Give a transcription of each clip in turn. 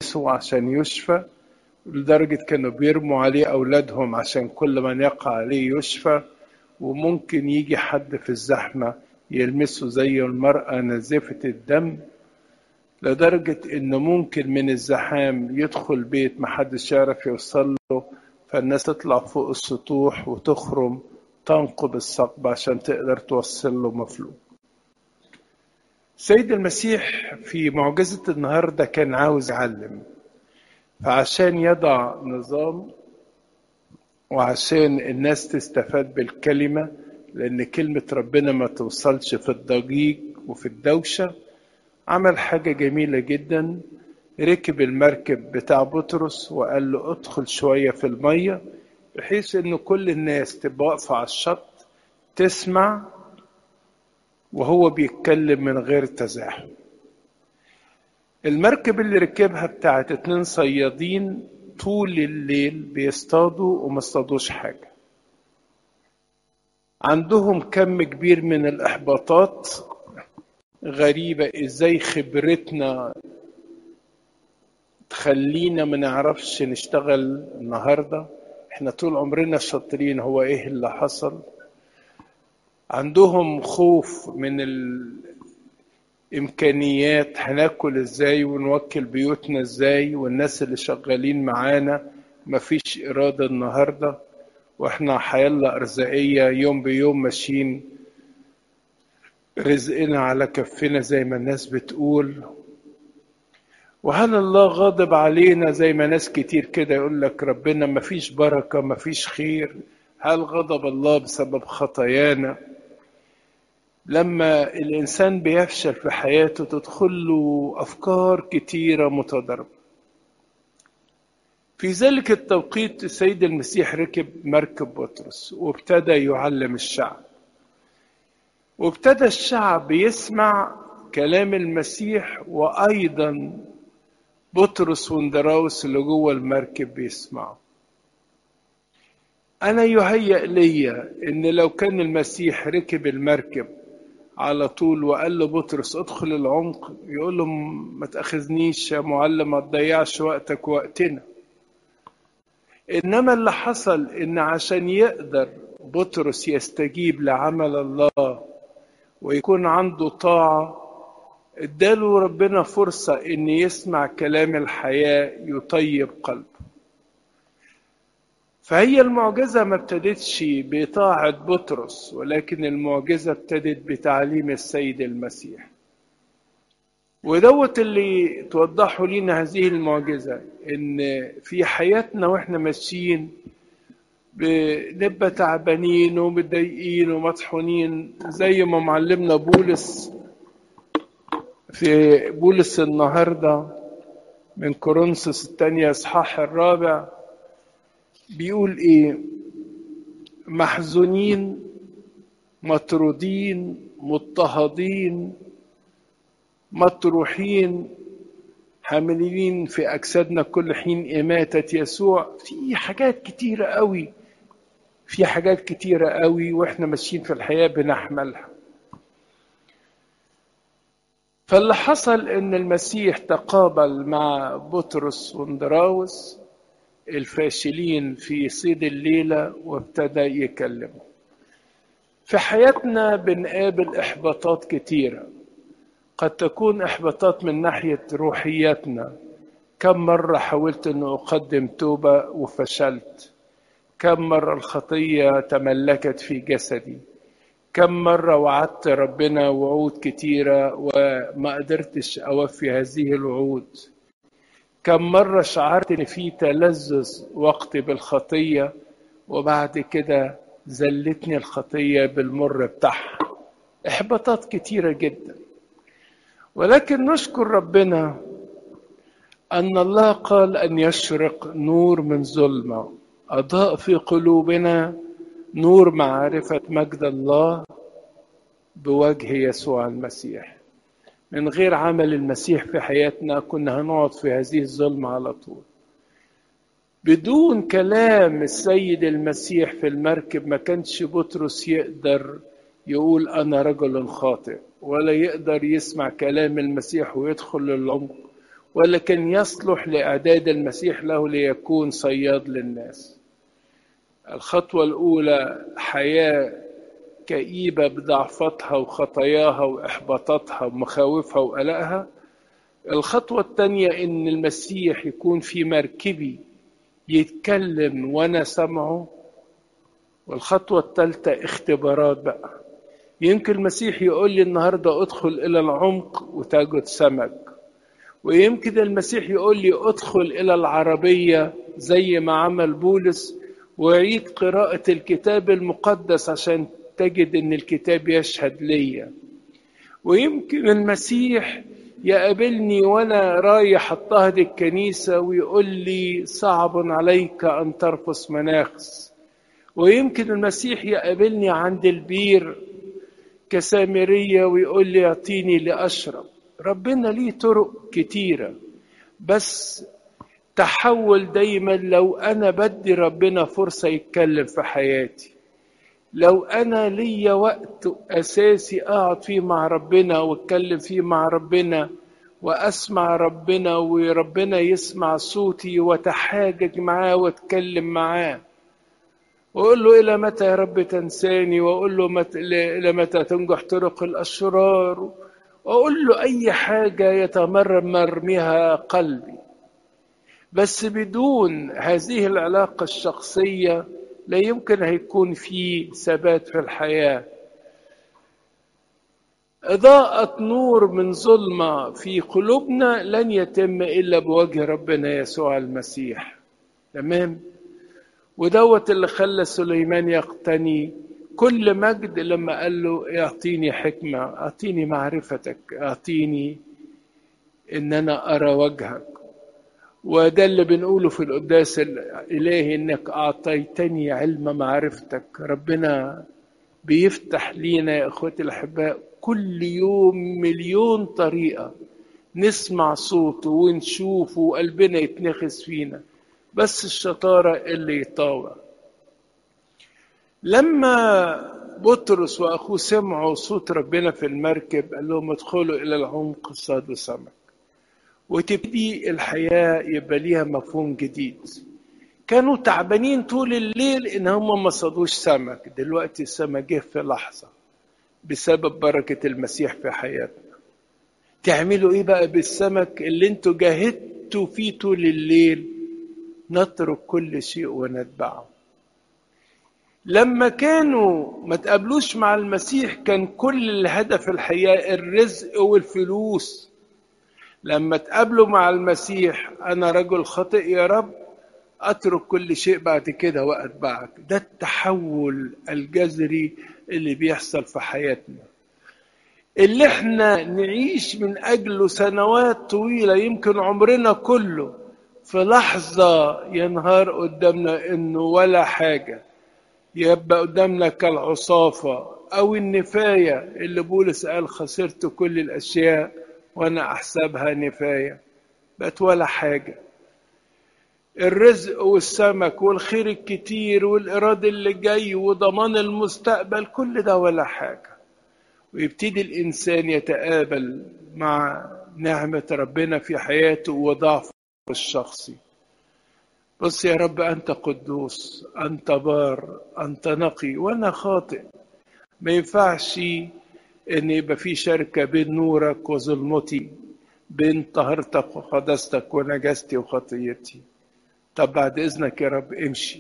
يلمسه عشان يشفى لدرجة كانوا بيرموا عليه أولادهم عشان كل من يقع عليه يشفى وممكن يجي حد في الزحمة يلمسه زي المرأة نزفة الدم لدرجة إنه ممكن من الزحام يدخل بيت محدش يعرف يوصل له فالناس تطلع فوق السطوح وتخرم تنقب الثقب عشان تقدر توصل له مفلوج سيد المسيح في معجزة النهاردة كان عاوز يعلم فعشان يضع نظام وعشان الناس تستفاد بالكلمة لأن كلمة ربنا ما توصلش في الضجيج وفي الدوشة عمل حاجة جميلة جدا ركب المركب بتاع بطرس وقال له ادخل شوية في المية بحيث ان كل الناس تبقى واقفة على الشط تسمع وهو بيتكلم من غير تزاحم المركب اللي ركبها بتاعت اتنين صيادين طول الليل بيصطادوا وما اصطادوش حاجة عندهم كم كبير من الإحباطات غريبة ازاي خبرتنا تخلينا ما نعرفش نشتغل النهارده احنا طول عمرنا شاطرين هو ايه اللي حصل عندهم خوف من الامكانيات هناكل ازاي ونوكل بيوتنا ازاي والناس اللي شغالين معانا مفيش اراده النهارده واحنا حيالله ارزاقيه يوم بيوم ماشيين رزقنا على كفنا زي ما الناس بتقول وهل الله غاضب علينا زي ما ناس كتير كده يقول لك ربنا ما فيش بركة ما فيش خير هل غضب الله بسبب خطايانا لما الإنسان بيفشل في حياته تدخل له أفكار كتيرة متضاربة في ذلك التوقيت السيد المسيح ركب مركب بطرس وابتدى يعلم الشعب وابتدى الشعب يسمع كلام المسيح وأيضا بطرس واندراوس اللي جوه المركب بيسمعوا أنا يهيأ لي إن لو كان المسيح ركب المركب على طول وقال له بطرس ادخل العمق يقول له ما تأخذنيش يا معلم ما تضيعش وقتك وقتنا إنما اللي حصل إن عشان يقدر بطرس يستجيب لعمل الله ويكون عنده طاعة اداله ربنا فرصة ان يسمع كلام الحياة يطيب قلبه فهي المعجزة ما ابتدتش بطاعة بطرس ولكن المعجزة ابتدت بتعليم السيد المسيح ودوت اللي توضحوا لنا هذه المعجزة ان في حياتنا واحنا ماشيين بنبقى تعبانين ومتضايقين ومطحونين زي ما معلمنا بولس في بولس النهارده من كورنثوس الثانية اصحاح الرابع بيقول ايه محزونين مطرودين مضطهدين مطروحين حاملين في اجسادنا كل حين اماته يسوع في حاجات كتيره قوي في حاجات كتيره قوي واحنا ماشيين في الحياه بنحملها فاللي حصل ان المسيح تقابل مع بطرس واندراوس الفاشلين في صيد الليله وابتدى يكلمهم في حياتنا بنقابل احباطات كتيره قد تكون احباطات من ناحيه روحياتنا كم مره حاولت ان اقدم توبه وفشلت كم مره الخطيه تملكت في جسدي كم مرة وعدت ربنا وعود كتيرة وما قدرتش أوفي هذه الوعود كم مرة شعرت إن في تلذذ وقتي بالخطية وبعد كده زلتني الخطية بالمر بتاعها إحباطات كتيرة جدا ولكن نشكر ربنا أن الله قال أن يشرق نور من ظلمة أضاء في قلوبنا نور معرفة مجد الله بوجه يسوع المسيح من غير عمل المسيح في حياتنا كنا هنقعد في هذه الظلمة على طول بدون كلام السيد المسيح في المركب ما كانش بطرس يقدر يقول أنا رجل خاطئ ولا يقدر يسمع كلام المسيح ويدخل للعمق ولا كان يصلح لإعداد المسيح له ليكون صياد للناس الخطوة الأولى حياة كئيبة بضعفتها وخطاياها وإحباطاتها ومخاوفها وقلقها الخطوة الثانية إن المسيح يكون في مركبي يتكلم وأنا سمعه والخطوة الثالثة اختبارات بقى يمكن المسيح يقول لي النهاردة ادخل إلى العمق وتجد سمك ويمكن المسيح يقول لي ادخل إلى العربية زي ما عمل بولس وعيد قراءة الكتاب المقدس عشان تجد ان الكتاب يشهد ليا ويمكن المسيح يقابلني وانا رايح اضطهد الكنيسة ويقول لي صعب عليك ان ترقص مناخس ويمكن المسيح يقابلني عند البير كسامرية ويقول لي اعطيني لأشرب ربنا ليه طرق كتيرة بس تحول دايما لو انا بدي ربنا فرصة يتكلم في حياتي لو انا ليا وقت اساسي اقعد فيه مع ربنا واتكلم فيه مع ربنا واسمع ربنا وربنا يسمع صوتي واتحاجج معاه واتكلم معاه واقول له الى متى يا رب تنساني واقول له مت... الى متى تنجح طرق الاشرار واقول له اي حاجه يتمرمر بها قلبي بس بدون هذه العلاقه الشخصيه لا يمكن هيكون في ثبات في الحياة إضاءة نور من ظلمة في قلوبنا لن يتم إلا بوجه ربنا يسوع المسيح تمام ودوت اللي خلى سليمان يقتني كل مجد لما قال له اعطيني حكمة اعطيني معرفتك اعطيني ان انا ارى وجهك وده اللي بنقوله في القداس الإلهي إنك أعطيتني علم معرفتك ربنا بيفتح لينا يا إخوتي الأحباء كل يوم مليون طريقة نسمع صوته ونشوفه وقلبنا يتنخس فينا بس الشطارة اللي يطاوع لما بطرس وأخوه سمعوا صوت ربنا في المركب قال لهم ادخلوا إلى العمق صادوا سمك وتبتدي الحياة يبقى ليها مفهوم جديد كانوا تعبانين طول الليل ان هم ما صادوش سمك دلوقتي السمك جه في لحظة بسبب بركة المسيح في حياتنا تعملوا ايه بقى بالسمك اللي انتوا جاهدتوا فيه طول الليل نترك كل شيء ونتبعه لما كانوا ما تقابلوش مع المسيح كان كل الهدف الحياة الرزق والفلوس لما تقابلوا مع المسيح انا رجل خاطئ يا رب اترك كل شيء بعد كده واتبعك ده التحول الجذري اللي بيحصل في حياتنا اللي احنا نعيش من اجله سنوات طويله يمكن عمرنا كله في لحظه ينهار قدامنا انه ولا حاجه يبقى قدامنا كالعصافه او النفايه اللي بولس قال خسرت كل الاشياء وانا احسبها نفايه بقت ولا حاجه الرزق والسمك والخير الكتير والإرادة اللي جاي وضمان المستقبل كل ده ولا حاجة ويبتدي الإنسان يتقابل مع نعمة ربنا في حياته وضعفه الشخصي بص يا رب أنت قدوس أنت بار أنت نقي وأنا خاطئ ما ينفعش ان يبقى في شركه بين نورك وظلمتي بين طهارتك وقداستك ونجاستي وخطيتي طب بعد اذنك يا رب امشي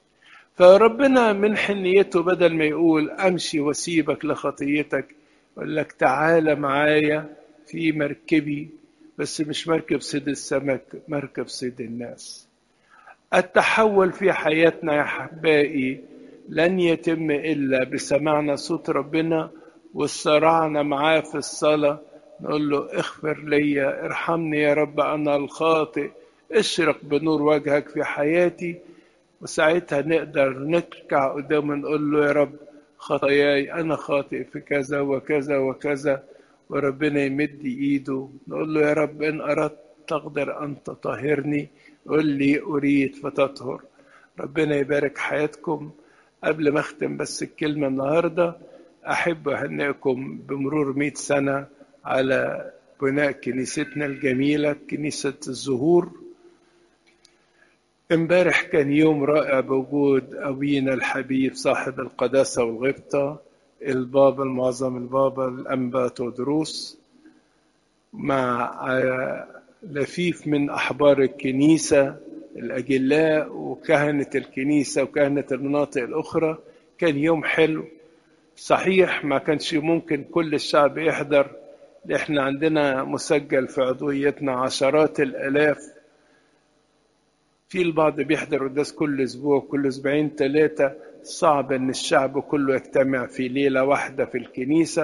فربنا من حنيته بدل ما يقول امشي واسيبك لخطيتك يقول لك تعالى معايا في مركبي بس مش مركب صيد السمك مركب صيد الناس التحول في حياتنا يا احبائي لن يتم الا بسماعنا صوت ربنا وصرعنا معاه في الصلاة نقول له اغفر لي ارحمني يا رب أنا الخاطئ اشرق بنور وجهك في حياتي وساعتها نقدر نركع قدامه نقول له يا رب خطاياي أنا خاطئ في كذا وكذا وكذا وربنا يمد إيده نقول له يا رب إن أردت تقدر أن تطهرني قل لي أريد فتطهر ربنا يبارك حياتكم قبل ما أختم بس الكلمة النهارده أحب أهنئكم بمرور مئة سنة على بناء كنيستنا الجميلة كنيسة الزهور امبارح كان يوم رائع بوجود أبينا الحبيب صاحب القداسة والغبطة البابا المعظم البابا الأنبا تودروس مع لفيف من أحبار الكنيسة الأجلاء وكهنة الكنيسة وكهنة المناطق الأخرى كان يوم حلو صحيح ما كانش ممكن كل الشعب يحضر احنا عندنا مسجل في عضويتنا عشرات الآلاف في البعض بيحضر قداس كل أسبوع كل أسبوعين ثلاثة صعب إن الشعب كله يجتمع في ليلة واحدة في الكنيسة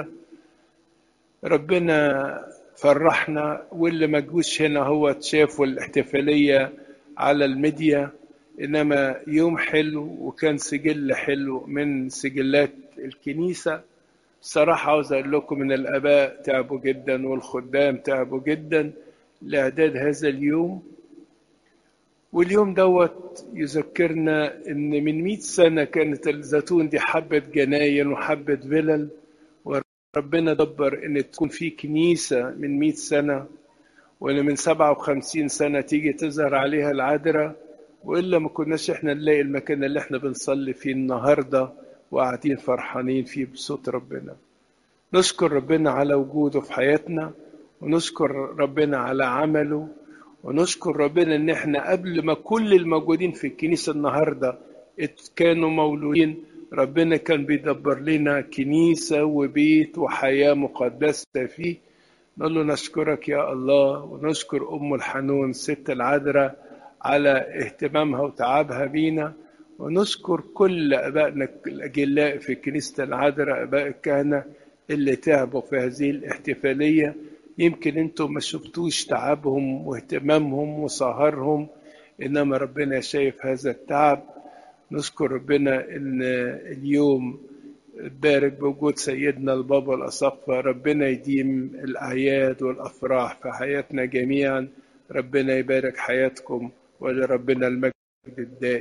ربنا فرحنا واللي ما جوش هنا هو شافوا الاحتفالية على الميديا إنما يوم حلو وكان سجل حلو من سجلات الكنيسة صراحة عاوز أقول لكم إن الآباء تعبوا جدا والخدام تعبوا جدا لإعداد هذا اليوم واليوم دوت يذكرنا إن من مئة سنة كانت الزيتون دي حبة جناين وحبة فلل وربنا دبر إن تكون في كنيسة من مئة سنة وإن من سبعة وخمسين سنة تيجي تظهر عليها العذراء وإلا ما كناش إحنا نلاقي المكان اللي إحنا بنصلي فيه النهاردة وقاعدين فرحانين فيه بصوت ربنا نشكر ربنا على وجوده في حياتنا ونشكر ربنا على عمله ونشكر ربنا ان احنا قبل ما كل الموجودين في الكنيسة النهاردة كانوا مولودين ربنا كان بيدبر لنا كنيسة وبيت وحياة مقدسة فيه نقول له نشكرك يا الله ونشكر أم الحنون ست العذراء على اهتمامها وتعبها بينا ونشكر كل أبائنا الأجلاء في كنيسة العذراء أباء الكهنة اللي تعبوا في هذه الاحتفالية يمكن انتم ما شفتوش تعبهم واهتمامهم وسهرهم انما ربنا شايف هذا التعب نشكر ربنا ان اليوم بارك بوجود سيدنا البابا الأصفى ربنا يديم الأعياد والأفراح في حياتنا جميعا ربنا يبارك حياتكم ولربنا المجد الدائم